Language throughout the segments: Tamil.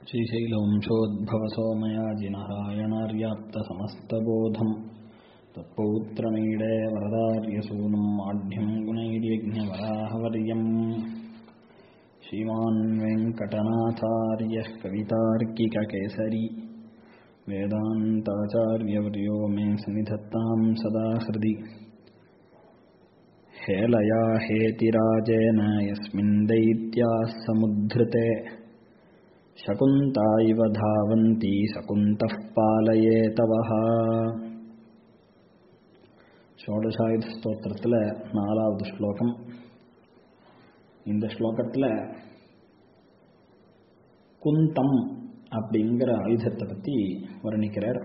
श्रीशैलवंशोद्भवसोमयाजिनारायणार्याप्तसमस्तबोधम् तत्पौत्रमीडे वरदार्यसूनुम् आढ्यम् गुणैर्यज्ञवराहवर्यम् श्रीमान् वेङ्कटनाथार्यः कवितार्किककेसरी वेदान्ताचार्यवर्यो मे सन्निधत्ताम् सदा हृदि हेलया हेतिराजेन यस्मिन् दैत्याः समुद्धृते शकुन्ता इव धावन्ति சகுந்தः பாலயேதவः ஷோடசாயுத ஸ்தோத்திரத்தில் நாலாவது ஸ்லோகம் இந்த ஸ்லோகத்தில் குந்தம் அப்படிங்கிற ஆயுதத்தை பற்றி வர்ணிக்கிறார்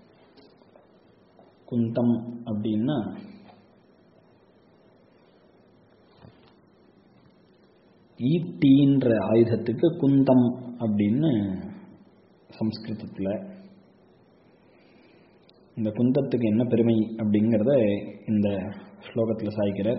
குந்தம் அப்படின்னா ஈட்டின்ற ஆயுதத்துக்கு குந்தம் அப்படின்னு சம்ஸ்கிருதத்தில் இந்த குந்தத்துக்கு என்ன பெருமை அப்படிங்கிறத இந்த ஸ்லோகத்தில் சாய்க்கிறார்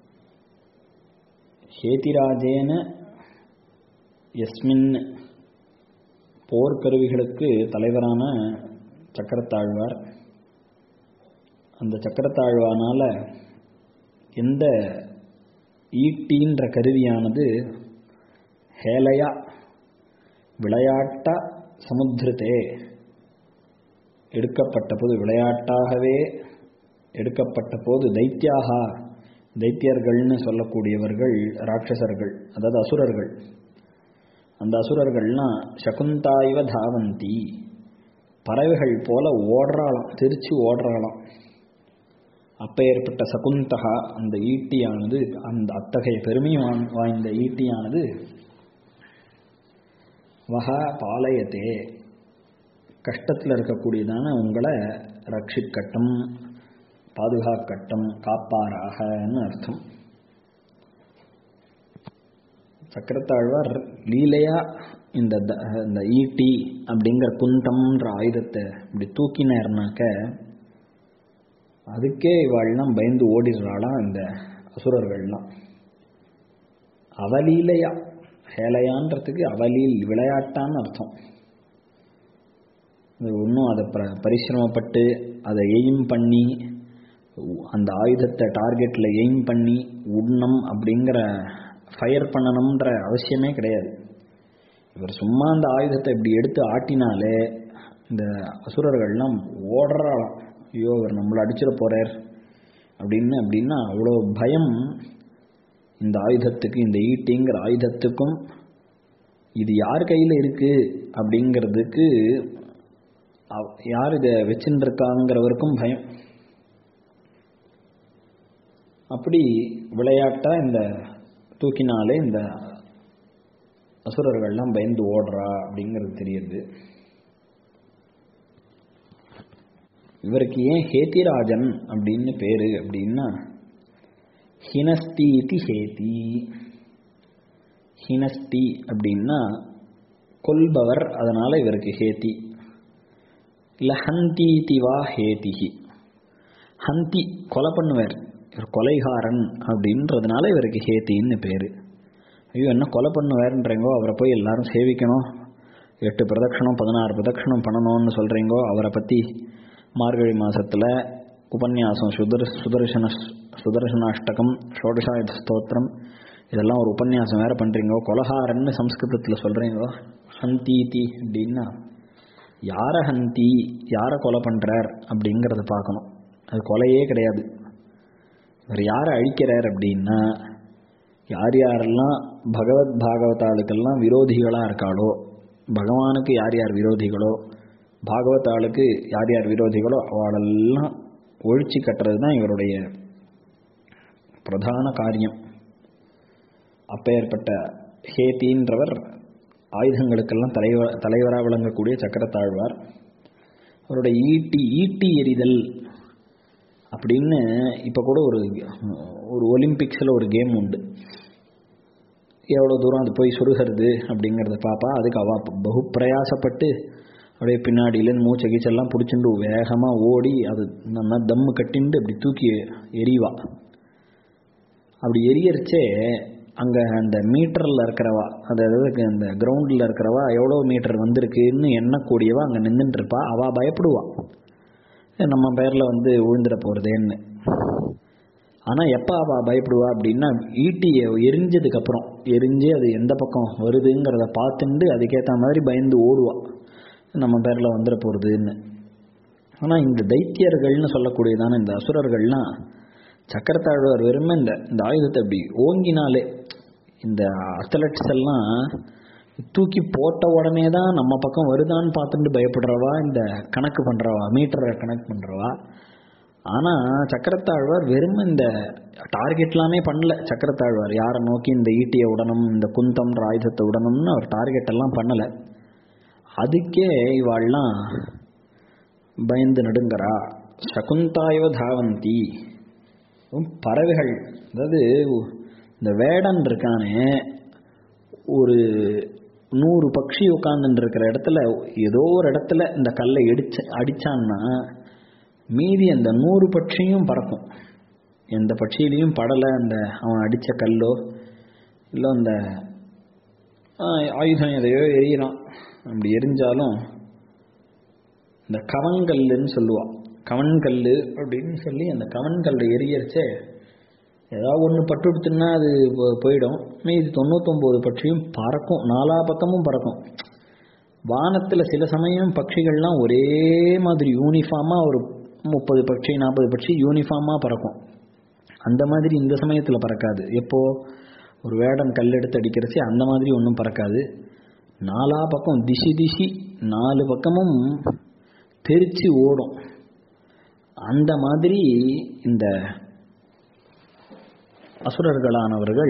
ஹேதிராஜேன எஸ்மின் போர்க்கருவிகளுக்கு தலைவரான சக்கரத்தாழ்வார் அந்த சக்கரத்தாழ்வானால எந்த ஈட்டின்ற கருவியானது ஹேலையா விளையாட்டா சமுத்திரத்தே எடுக்கப்பட்ட போது விளையாட்டாகவே எடுக்கப்பட்ட போது தைத்தியாகா தைத்தியர்கள்னு சொல்லக்கூடியவர்கள் ராட்சசர்கள் அதாவது அசுரர்கள் அந்த அசுரர்கள்லாம் சகுந்தாய்வ தாவந்தி பறவைகள் போல ஓடுறாளாம் திருச்சி ஓடுறாளாம் அப்பேற்பட்ட சகுந்தகா அந்த ஈட்டியானது அந்த அத்தகைய பெருமை வாய்ந்த ஈட்டியானது வகா பாலயத்தே கஷ்டத்தில் இருக்கக்கூடியதான உங்களை ரட்சிக்கட்டும் பாதுகாக்கட்டும் காப்பாராகன்னு அர்த்தம் சக்கரத்தாழ்வார் லீலையா இந்த இந்த ஈட்டி அப்படிங்கிற குந்தம்ன்ற ஆயுதத்தை இப்படி தூக்கினார்னாக்க அதுக்கே இவாள்லாம் பயந்து ஓடிடுறாளாம் இந்த அசுரர்கள்லாம் அவலீலையா ஹேலையான்றதுக்கு அவலீல் விளையாட்டான்னு அர்த்தம் இன்னும் அதை ப பரிசிரமப்பட்டு அதை எய்ம் பண்ணி அந்த ஆயுதத்தை டார்கெட்டில் எய்ம் பண்ணி உண்ணம் அப்படிங்கிற ஃபயர் பண்ணணுன்ற அவசியமே கிடையாது இவர் சும்மா அந்த ஆயுதத்தை இப்படி எடுத்து ஆட்டினாலே இந்த அசுரர்கள்லாம் ஓடுறாளாம் ஐயோ இவர் நம்மளை அடிச்சிட போறார் அப்படின்னு அப்படின்னா அவ்வளோ பயம் இந்த ஆயுதத்துக்கு இந்த ஈட்டிங்கிற ஆயுதத்துக்கும் இது யார் கையில் இருக்கு அப்படிங்கிறதுக்கு யார் இதை வச்சுருக்காங்கிறவருக்கும் பயம் அப்படி விளையாட்டா இந்த தூக்கினாலே இந்த அசுரர்கள்லாம் பயந்து ஓடுறா அப்படிங்கிறது தெரியுது இவருக்கு ஏன் ஹேத்திராஜன் அப்படின்னு பேரு அப்படின்னா ஹினஸ்தி இது ஹேதி ஹினஸ்தி அப்படின்னா கொல்பவர் அதனால இவருக்கு ஹேதி இல்ல ஹந்தி திவா ஹேதிஹி ஹந்தி கொலை பண்ணுவார் இவர் கொலைகாரன் அப்படின்றதுனால இவருக்கு ஹேத்தின்னு பேரு ஐயோ என்ன கொலை பண்ணுவார்ன்றீங்கோ அவரை போய் எல்லாரும் சேவிக்கணும் எட்டு பிரதட்சணம் பதினாறு பிரதட்சணம் பண்ணணும்னு சொல்றீங்கோ அவரை பத்தி மார்கழி மாசத்துல உபன்யாசம் சுதர் சுதர்சன சுதர்சனாஷ்டகம் ஷோடசாயுத ஸ்தோத்திரம் இதெல்லாம் ஒரு உபன்யாசம் வேற பண்றீங்க கொலகாரன்னு சம்ஸ்கிருதத்தில் சொல்றீங்க ஹந்தீதி அப்படின்னா யாரை ஹந்தி யாரை கொலை பண்றார் அப்படிங்கிறத பார்க்கணும் அது கொலையே கிடையாது இவர் யாரை அழிக்கிறார் அப்படின்னா யார் யாரெல்லாம் பகவத் பாகவதாளுக்கெல்லாம் விரோதிகளாக இருக்காளோ பகவானுக்கு யார் யார் விரோதிகளோ பாகவதாளுக்கு யார் யார் விரோதிகளோ அவளெல்லாம் ஒழிச்சு கட்டுறது தான் இவருடைய பிரதான காரியம் அப்பேற்பட்ட ஹேத்தின்றவர் ஆயுதங்களுக்கெல்லாம் தலைவர் தலைவராக விளங்கக்கூடிய சக்கரத்தாழ்வார் அவருடைய ஈட்டி ஈட்டி எறிதல் அப்படின்னு இப்போ கூட ஒரு ஒரு ஒலிம்பிக்ஸில் ஒரு கேம் உண்டு எவ்வளோ தூரம் அது போய் சொருகிறது அப்படிங்கிறத பார்ப்பா அதுக்கு அவ பகு பிரயாசப்பட்டு அப்படியே பின்னாடியிலேருந்து மூச்சை கீச்செல்லாம் பிடிச்சிண்டு வேகமாக ஓடி அது நல்லா தம்மு கட்டிண்டு அப்படி தூக்கி எறிவா அப்படி எரியரிச்சே அங்கே அந்த மீட்டரில் இருக்கிறவா அதாவது அந்த கிரவுண்டில் இருக்கிறவா எவ்வளோ மீட்டர் வந்திருக்குன்னு எண்ணக்கூடியவா அங்கே நின்றுட்டு இருப்பா அவள் பயப்படுவா நம்ம பேரில் வந்து விழுந்துட போகிறதேன்னு ஆனால் எப்போ அவள் பயப்படுவா அப்படின்னா ஈட்டியை எரிஞ்சதுக்கப்புறம் எரிஞ்சு அது எந்த பக்கம் வருதுங்கிறத பார்த்துட்டு அதுக்கேற்ற மாதிரி பயந்து ஓடுவா நம்ம பேரில் வந்துட போகிறதுன்னு ஆனால் இந்த தைத்தியர்கள்னு சொல்லக்கூடியதான இந்த அசுரர்கள்லாம் சக்கரத்தாழ்வார் வெறுமை இந்த இந்த ஆயுதத்தை அப்படி ஓங்கினாலே இந்த அத்லட்ஸ் எல்லாம் தூக்கி போட்ட உடனே தான் நம்ம பக்கம் வருதான்னு பார்த்துட்டு பயப்படுறவா இந்த கணக்கு பண்ணுறவா மீட்டரை கணக்கு பண்ணுறவா ஆனால் சக்கரத்தாழ்வார் வெறும் இந்த டார்கெட்லாமே பண்ணல சக்கரத்தாழ்வார் யாரை நோக்கி இந்த ஈட்டியை உடனும் இந்த குந்தம்ன்ற ஆயுதத்தை உடனும்னு அவர் டார்கெட் எல்லாம் பண்ணலை அதுக்கே இவாள்லாம் பயந்து நடுங்கறா சகுந்தாயவ தாவந்தி பறவைகள் அதாவது இந்த வேடன் இருக்கானே ஒரு நூறு பட்சி உட்காந்துட்டு இருக்கிற இடத்துல ஏதோ ஒரு இடத்துல இந்த கல்லை இடிச்சு அடிச்சான்னா மீதி அந்த நூறு பட்சியும் பறக்கும் எந்த பட்சியிலையும் படலை அந்த அவன் அடித்த கல்லோ இல்லை அந்த ஆயுதம் எதையோ எரியறான் அப்படி எரிஞ்சாலும் இந்த கவன்கல்லுன்னு சொல்லுவாள் கவன்கல் அப்படின்னு சொல்லி அந்த கவன்கல் எரியரிச்சே ஏதாவது ஒன்று பட்டு கொடுத்துன்னா அது போயிடும் மீதி தொண்ணூத்தொம்பது பட்சியும் பறக்கும் நாலா பக்கமும் பறக்கும் வானத்தில் சில சமயம் பட்சிகள்லாம் ஒரே மாதிரி யூனிஃபார்மாக ஒரு முப்பது பட்சி நாற்பது பட்சி யூனிஃபார்மாக பறக்கும் அந்த மாதிரி இந்த சமயத்தில் பறக்காது எப்போ ஒரு வேடன் கல் எடுத்து அடிக்கிறச்சு அந்த மாதிரி ஒன்றும் பறக்காது நாலா பக்கம் திசி திசி நாலு பக்கமும் தெரிச்சு ஓடும் அந்த மாதிரி இந்த அசுரர்களானவர்கள்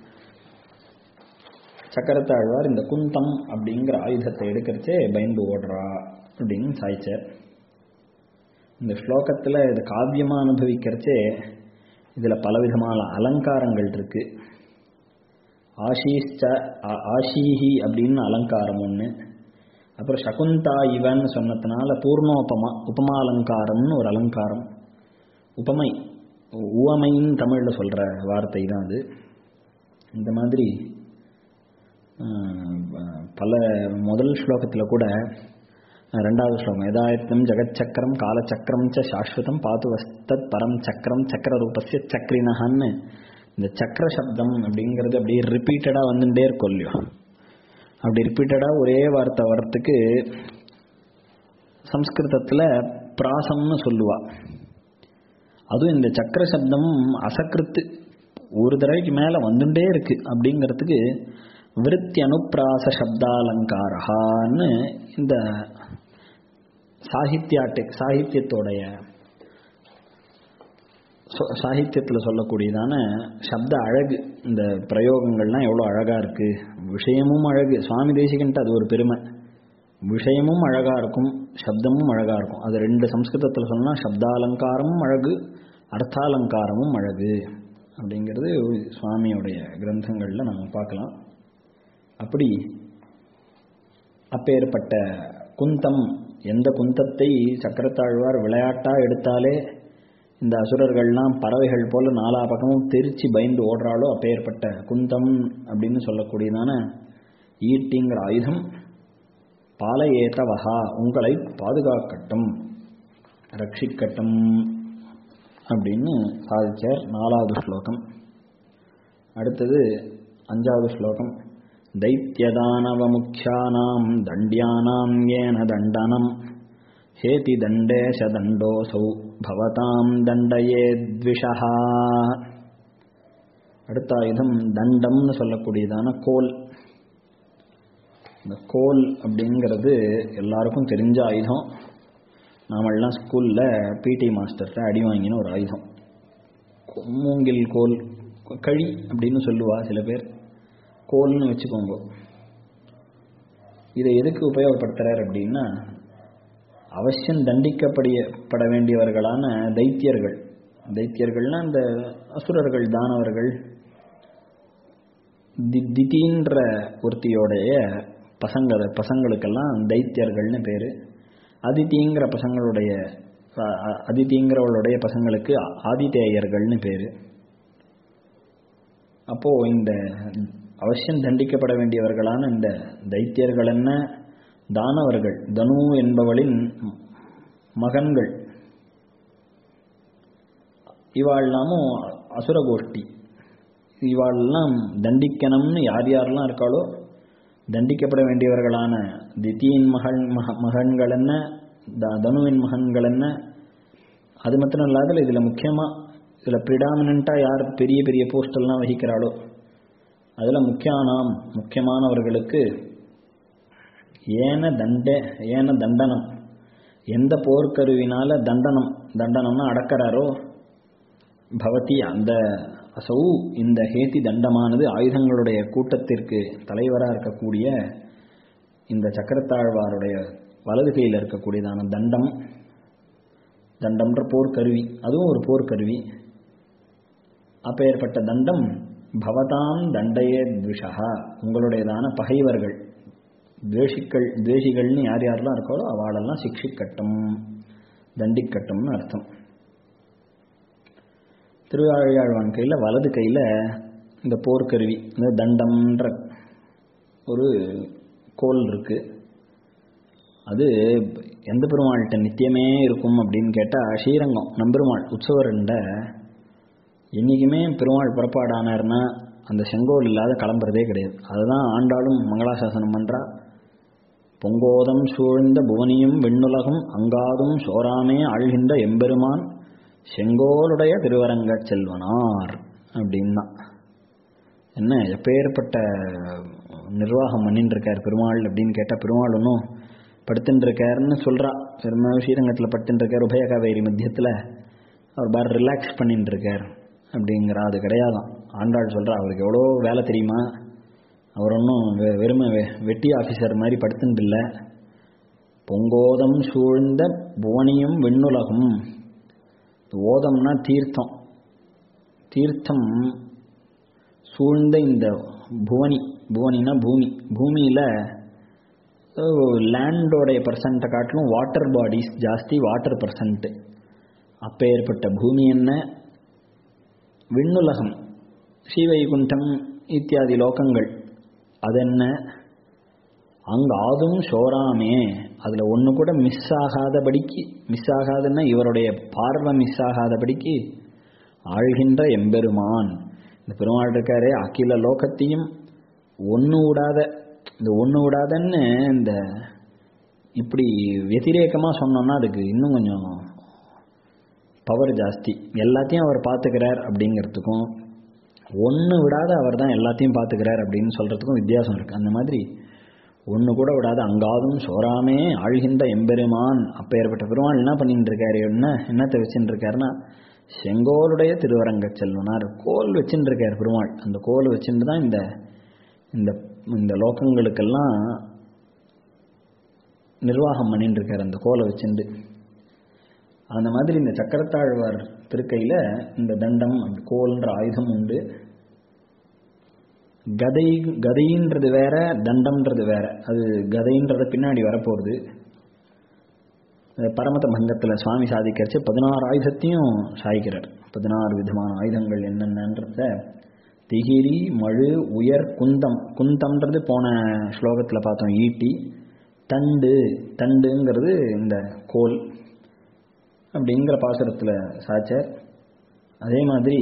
சக்கரத்தாழ்வார் இந்த குந்தம் அப்படிங்கிற ஆயுதத்தை எடுக்கிறச்சே பயந்து ஓடுறா அப்படின்னு சாய்ச்சார் இந்த ஸ்லோகத்தில் இதை காவியமாக அனுபவிக்கிறச்சே இதில் பலவிதமான அலங்காரங்கள் இருக்கு ஆஷீஷ்ட ஆஷீஹி அப்படின்னு அலங்காரம் ஒன்று அப்புறம் சகுந்தா இவன் சொன்னதுனால பூர்ணோபமா உபமா அலங்காரம்னு ஒரு அலங்காரம் உபமை உவமைன்னு தமிழில் சொல்கிற வார்த்தை தான் அது இந்த மாதிரி பல முதல் ஸ்லோகத்தில் கூட ரெண்டாவது ஸ்லோகம் யதாயத்தம் ஜெகச்சக்கரம் காலச்சக்கரம் ச சாஸ்வதம் பாத்து வஸ்தத் பரம் சக்கரம் சக்கர ரூபஸ்ய சக்ரினஹன்னு இந்த சக்கர சப்தம் அப்படிங்கிறது அப்படியே ரிப்பீட்டடாக வந்துட்டே இருக்கும் இல்லையோ அப்படி ரிப்பீட்டடாக ஒரே வார்த்தை வர்றதுக்கு சம்ஸ்கிருதத்தில் பிராசம்னு சொல்லுவா அதுவும் இந்த சக்கர சப்தம் அசக்கிருத்து ஒரு தடவைக்கு மேலே வந்துட்டே இருக்கு அப்படிங்கிறதுக்கு விருத்தி அனுப்பிராச சப்தாலங்காரஹான்னு இந்த சாகித்யாட்டு சாகித்யத்தோடைய சாகித்யத்தில் சொல்லக்கூடியதான சப்த அழகு இந்த பிரயோகங்கள்லாம் எவ்வளோ அழகாக இருக்குது விஷயமும் அழகு சுவாமி தேசிகன்ட்டு அது ஒரு பெருமை விஷயமும் அழகாக இருக்கும் சப்தமும் அழகாக இருக்கும் அது ரெண்டு சம்ஸ்கிருதத்தில் சொன்னால் சப்தாலங்காரமும் அழகு அர்த்தாலங்காரமும் அழகு அப்படிங்கிறது சுவாமியோடைய கிரந்தங்களில் நம்ம பார்க்கலாம் அப்படி அப்பேற்பட்ட குந்தம் எந்த குந்தத்தை சக்கரத்தாழ்வார் விளையாட்டாக எடுத்தாலே இந்த அசுரர்கள்லாம் பறவைகள் போல நாலா பக்கமும் தெரிச்சு பயந்து ஓடுறாளோ அப்பேற்பட்ட குந்தம் அப்படின்னு சொல்லக்கூடியதான ஈட்டிங்கிற ஆயுதம் பாலையேத்தவகா உங்களை பாதுகாக்கட்டும் ரட்சிக்கட்டும் அப்படின்னு சாதிச்சார் நாலாவது ஸ்லோகம் அடுத்தது அஞ்சாவது ஸ்லோகம் दैत्यदानवमुख्यानां दण्ड्यानां येन दण्डनं हेति दण्डेश दण्डोऽसौ भवतां दण्डयेद्विषः அடுத்த ஆயுதம் தண்டம்னு சொல்லக்கூடியதான கோல் இந்த கோல் அப்படிங்கிறது எல்லாருக்கும் தெரிஞ்ச ஆயுதம் நாமெல்லாம் ஸ்கூலில் பிடி மாஸ்டர்கிட்ட அடி வாங்கின ஒரு ஆயுதம் மூங்கில் கோல் கழி அப்படின்னு சொல்லுவா சில பேர் கோல்னு வச்சுக்கோங்க இதை எதுக்கு உபயோகப்படுத்துறார் அப்படின்னா அவசியம் தண்டிக்கப்படிய பட வேண்டியவர்களான தைத்தியர்கள் தைத்தியர்கள்னா அந்த அசுரர்கள் தானவர்கள் திதின்ற ஒருத்தியோடைய பசங்க பசங்களுக்கெல்லாம் தைத்தியர்கள்னு பேர் அதிதிங்கிற பசங்களுடைய அதிதிங்கிறவளுடைய பசங்களுக்கு ஆதிதேயர்கள்னு பேர் அப்போ இந்த அவசியம் தண்டிக்கப்பட வேண்டியவர்களான இந்த தைத்தியர்கள் என்ன தானவர்கள் தனு என்பவளின் மகன்கள் இவாள்லாமும் அசுர கோஷ்டி இவாளெல்லாம் தண்டிக்கணும்னு யார் யாரெல்லாம் இருக்காளோ தண்டிக்கப்பட வேண்டியவர்களான தித்தியின் மகன் மக மகன்கள் என்ன த- தனுவின் மகன்கள் என்ன அது மாத்திரம் இல்லாத இதில் முக்கியமாக இதில் ப்ரிடாமினண்ட்டாக யார் பெரிய பெரிய போஸ்டெல்லாம் வகிக்கிறாளோ அதில் முக்கியானாம் முக்கியமானவர்களுக்கு ஏன தண்ட ஏன தண்டனம் எந்த போர்க்கருவினால தண்டனம் தண்டனம்னா அடக்கறாரோ பவதி அந்த அசௌ இந்த ஹேதி தண்டமானது ஆயுதங்களுடைய கூட்டத்திற்கு தலைவராக இருக்கக்கூடிய இந்த சக்கரத்தாழ்வாருடைய வலது கையில் இருக்கக்கூடியதான தண்டம் தண்டம்ன்ற போர்க்கருவி அதுவும் ஒரு போர்க்கருவி அப்பேற்பட்ட தண்டம் பவதாம் தண்டையே த்விஷா உங்களுடையதான பகைவர்கள் துவேஷிக்கள் துவேஷிகள்னு யார் யாரெல்லாம் இருக்காளோ அவளெல்லாம் சிக்ஷிக்கட்டும் தண்டிக்கட்டும்னு அர்த்தம் திருவாழியாழ்வான் கையில் வலது கையில் இந்த போர்க்கருவி இந்த தண்டம்ன்ற ஒரு கோல் இருக்கு அது எந்த பெருமாள்கிட்ட நித்தியமே இருக்கும் அப்படின்னு கேட்டால் ஸ்ரீரங்கம் நம்பெருமாள் உற்சவர்ண்ட என்றைக்குமே பெருமாள் புறப்பாடானார்னா அந்த செங்கோல் இல்லாத கிளம்புறதே கிடையாது அதுதான் ஆண்டாளும் மங்களாசாசனம் பண்ணுறா பொங்கோதம் சூழ்ந்த புவனியும் விண்ணுலகும் அங்காதும் சோராமே ஆழ்கின்ற எம்பெருமான் செங்கோலுடைய திருவரங்கச் செல்வனார் அப்படின்னா என்ன எப்பேற்பட்ட நிர்வாகம் பண்ணிட்டு இருக்கார் பெருமாள் அப்படின்னு கேட்டால் பெருமாள் ஒன்றும் படுத்துட்டு இருக்காருன்னு சொல்கிறா பெருமாள் ஸ்ரீரங்கத்தில் படுத்துட்டு இருக்கார் உபய காவேரி மத்தியத்தில் அவர் பார் ரிலாக்ஸ் பண்ணிட்டு இருக்கார் அப்படிங்கிறா அது கிடையாதான் ஆண்டாள் சொல்கிறா அவருக்கு எவ்வளோ வேலை தெரியுமா அவர் ஒன்றும் வெ- வெறுமை வெ- வெட்டி ஆஃபீஸர் மாதிரி படுத்துட்டு இல்லை பொங்கோதம் சூழ்ந்த புவனியும் விண்ணுலகும் ஓதம்னா தீர்த்தம் தீர்த்தம் சூழ்ந்த இந்த புவனி புவனினா பூமி பூமியில் லேண்டோடைய பர்சன்ட்டை காட்டிலும் வாட்டர் பாடிஸ் ஜாஸ்தி வாட்டர் பர்சன்ட்டு அப்பேற்பட்ட பூமி என்ன விண்ணுலகம் ஸ்ரீவைகுண்டம் இத்தியாதி லோகங்கள் அதென்ன அங்க ஆதும் சோராமே அதில் ஒன்று கூட மிஸ் ஆகாதபடிக்கு மிஸ் ஆகாதுன்னா இவருடைய பார்வை மிஸ் ஆகாதபடிக்கு ஆழ்கின்ற எம்பெருமான் இந்த பெருமாள் இருக்காரே அகில லோகத்தையும் ஒன்று விடாத இந்த ஒன்று விடாதன்னு இந்த இப்படி வெதிரேக்கமாக சொன்னோம்னா அதுக்கு இன்னும் கொஞ்சம் பவர் ஜாஸ்தி எல்லாத்தையும் அவர் பார்த்துக்கிறார் அப்படிங்கிறதுக்கும் ஒன்று விடாத அவர் தான் எல்லாத்தையும் பார்த்துக்கிறார் அப்படின்னு சொல்கிறதுக்கும் வித்தியாசம் இருக்குது அந்த மாதிரி ஒன்று கூட விடாத அங்காதும் சோறாமே ஆழ்கின்ற எம்பெருமான் அப்பேற்பட்ட பெருமாள் என்ன பண்ணிட்டு இருக்காரு என்ன என்னத்தை வச்சுட்டு இருக்காருன்னா செங்கோலுடைய திருவரங்க செல்வனார் கோல் வச்சுட்டு இருக்கார் பெருமாள் அந்த கோல் வச்சுட்டு தான் இந்த இந்த இந்த லோகங்களுக்கெல்லாம் நிர்வாகம் பண்ணிட்டு இருக்கார் அந்த கோலை வச்சுண்டு அந்த மாதிரி இந்த சக்கரத்தாழ்வார் திருக்கையில் இந்த தண்டம் அந்த கோல்ன்ற ஆயுதம் உண்டு கதை கதைன்றது வேற தண்டம்ன்றது வேற அது கதைன்றது பின்னாடி வரப்போகுது பரமத பங்கத்தில் சுவாமி சாதிக்கிறச்சு பதினாறு ஆயுதத்தையும் சாய்க்கிறார் பதினாறு விதமான ஆயுதங்கள் என்னென்னன்றத திகிரி மழு உயர் குந்தம் குந்தம்ன்றது போன ஸ்லோகத்தில் பார்த்தோம் ஈட்டி தண்டு தண்டுங்கிறது இந்த கோல் அப்படிங்கிற பாசுரத்தில் சாச்சார் அதே மாதிரி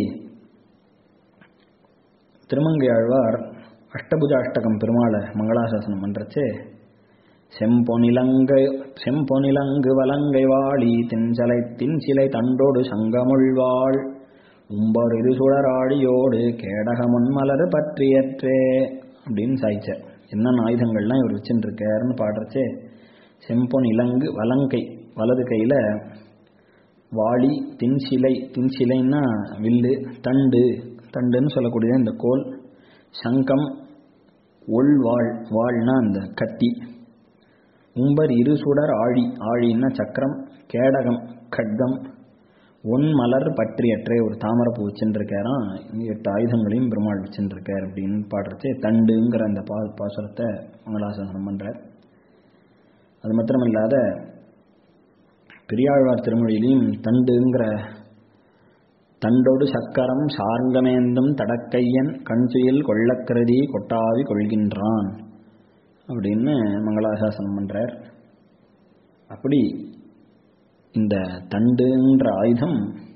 திருமங்கை ஆழ்வார் அஷ்டபுஜ அஷ்டகம் பெருமாளை மங்களாசாசனம் பண்ணுறச்சே செம்பொனிலங்கை செம்பொனிலங்கு வலங்கை வாளி தின்சலை தின்சிலை தண்டோடு சங்கமுள்வாள் உம்பர் இரு சுடராழியோடு கேடகமுன் மலர் பற்றியற்றே அப்படின்னு சாய்ச்சார் என்னென்ன ஆயுதங்கள்லாம் இவர் வச்சுட்டுருக்காருன்னு பாடுறச்சே செம்பொன் இலங்கு வலங்கை வலது கையில் வாளி தின்சிலை தின்சிலைன்னா வில்லு தண்டு தண்டுன்னு சொல்லக்கூடிய இந்த கோல் சங்கம் ஒள் வாழ் வாழ்னா அந்த கத்தி உம்பர் இரு சுடர் ஆழி ஆழின்னா சக்கரம் கேடகம் கட்கம் ஒன் மலர் பற்றியற்றே ஒரு தாமரைப்பூ வச்சுருக்காராம் எட்டு ஆயுதங்களையும் பெருமாள் வச்சுருக்கார் அப்படின்னு பாடுறச்சே தண்டுங்கிற அந்த பா பாசுரத்தை மங்களாசாசனம் பண்ணுறார் அது மாத்திரமில்லாத பெரியாழ்வார் திருமொழியிலையும் தண்டுங்கிற தண்டொடு சக்கரம் சார்ங்கமேந்தும் தடக்கையன் கண்சுயில் கொள்ளக்கருதி கொட்டாவி கொள்கின்றான் அப்படின்னு மங்களாசாசனம் பண்றார் அப்படி இந்த தண்டுன்ற ஆயுதம்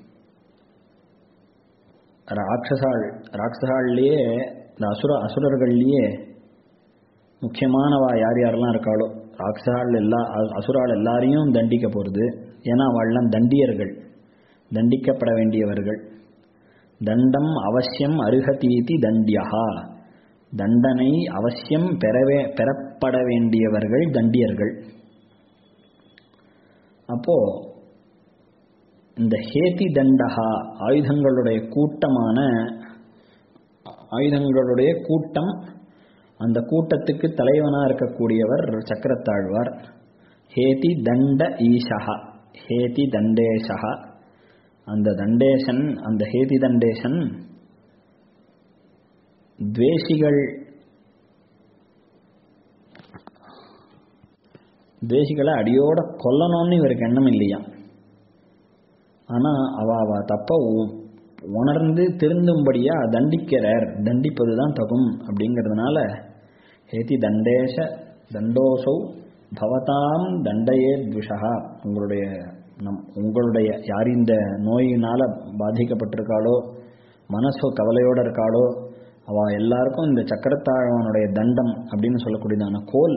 ராட்சசாள் ராட்சசாள்லேயே இந்த அசுர அசுரர்கள்லேயே முக்கியமானவா யார் யாரெல்லாம் இருக்காளோ ராட்சசாள் எல்லா அசுராள் எல்லாரையும் தண்டிக்க போகிறது ஏன்னா அவள்லாம் தண்டியர்கள் தண்டிக்கப்பட வேண்டியவர்கள் தண்டம் அவசியம் அருகதீதி தண்டியகா தண்டனை அவசியம் பெறவே பெறப்பட வேண்டியவர்கள் தண்டியர்கள் அப்போ இந்த ஹேதி தண்டகா ஆயுதங்களுடைய கூட்டமான ஆயுதங்களுடைய கூட்டம் அந்த கூட்டத்துக்கு தலைவனாக இருக்கக்கூடியவர் சக்கரத்தாழ்வார் ஹேதி தண்ட ஈஷா ஹேதி தண்டேஷா அந்த தண்டேசன் அந்த ஹேதி தண்டேசன் துவேஷிகள் துவேஷிகளை அடியோட கொல்லணும்னு இவருக்கு எண்ணம் இல்லையா ஆனால் அவ அவ தப்ப உணர்ந்து திருந்தும்படியா தண்டிக்கிறார் தண்டிப்பது தான் தகும் அப்படிங்கிறதுனால ஹேதி தண்டேஷ தண்டோசௌ பவதாம் தண்டையே துஷா உங்களுடைய நம் உங்களுடைய யார் இந்த நோயினால் பாதிக்கப்பட்டிருக்காளோ மனசோ கவலையோடு இருக்காளோ அவள் எல்லாருக்கும் இந்த சக்கரத்தாழ்வனுடைய தண்டம் அப்படின்னு சொல்லக்கூடியதான கோல்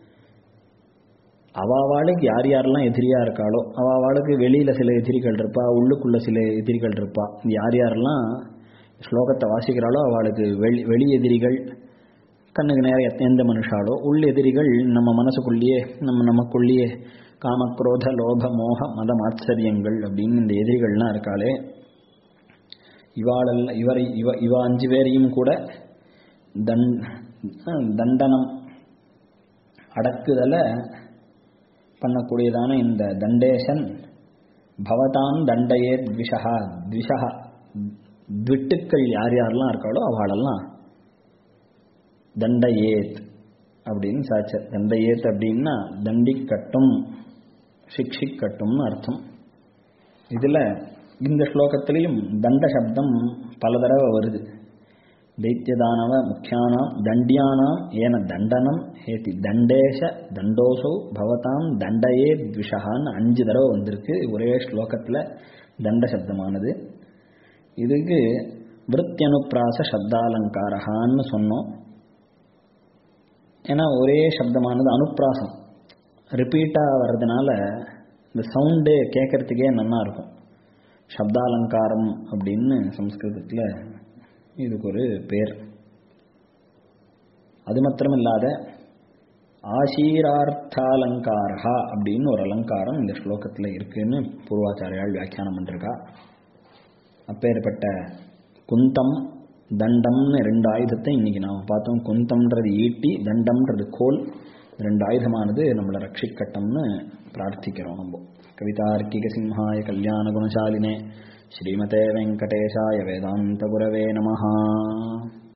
அவாவாளுக்கு யார் யாரெல்லாம் எதிரியாக இருக்காளோ அவாவாளுக்கு வெளியில் சில எதிரிகள் இருப்பா உள்ளுக்குள்ளே சில எதிரிகள் இருப்பா யார் யாரெல்லாம் ஸ்லோகத்தை வாசிக்கிறாளோ அவளுக்கு வெளி வெளி எதிரிகள் கண்ணுக்கு நேரம் எந்த மனுஷாலோ உள் எதிரிகள் நம்ம மனசுக்குள்ளேயே நம்ம நமக்குள்ளேயே காமக்ரோத லோப மோக மத மாச்சரியங்கள் அப்படின்னு இந்த எதிரிகள்லாம் இருக்காளே இவாளெல்லாம் இவரை இவ இவ அஞ்சு பேரையும் கூட தன் தண்டனம் அடக்குதலை பண்ணக்கூடியதான இந்த தண்டேசன் பவதாம் தண்டையே த்விஷா த்விஷா த்விட்டுக்கள் யார் யாரெல்லாம் இருக்காளோ அவளெல்லாம் தண்டையேத் அப்படின்னு சாச்சர் தண்டையேத் அப்படின்னா தண்டிக்கட்டும் சிக்ஷிக்கட்டும்னு அர்த்தம் இதில் இந்த ஸ்லோகத்திலையும் தண்ட சப்தம் பல தடவை வருது दैत्यदानव मुख्यानां दण्ड्यानां येन தண்டனம் ஹேதி தண்டேஷ தண்டோசௌ பவதாம் தண்டயே த்விஷகான்னு அஞ்சு தடவை வந்திருக்கு ஒரே ஸ்லோகத்தில் தண்ட சப்தமானது இதுக்கு விருத்தியனுப்பிராச சப்தாலங்காரகான்னு சொன்னோம் ஏன்னா ஒரே சப்தமானது அனுப்பிராசம் ரிப்பீட்டாக வர்றதுனால இந்த சவுண்டு கேட்கறதுக்கே நல்லா இருக்கும் சப்தாலங்காரம் அப்படின்னு சம்ஸ்கிருதத்தில் இதுக்கு ஒரு பேர் அது மாத்திரம் இல்லாத ஆசீரார்த்தாலங்காரா அப்படின்னு ஒரு அலங்காரம் இந்த ஸ்லோகத்தில் இருக்குன்னு பூர்வாச்சாரியால் வியாக்கியானம் பண்ணிருக்கா அப்பேற்பட்ட குந்தம் தண்டம்னு ரெண்டு ஆயுதத்தை இன்னைக்கு நாம் பார்த்தோம் குந்தம்ன்றது ஈட்டி தண்டம்ன்றது கோல் ரெண்டு ஆயுதமானது நம்மளை ரட்சிக்கட்டம்னு பிரார்த்திக்கிறோம் நம்ம கவிதார்க்கிக சிம்ஹாய கல்யாண குணசாலினே श्रीमते वेङ्कटेशाय वेदान्तगुरवे नमः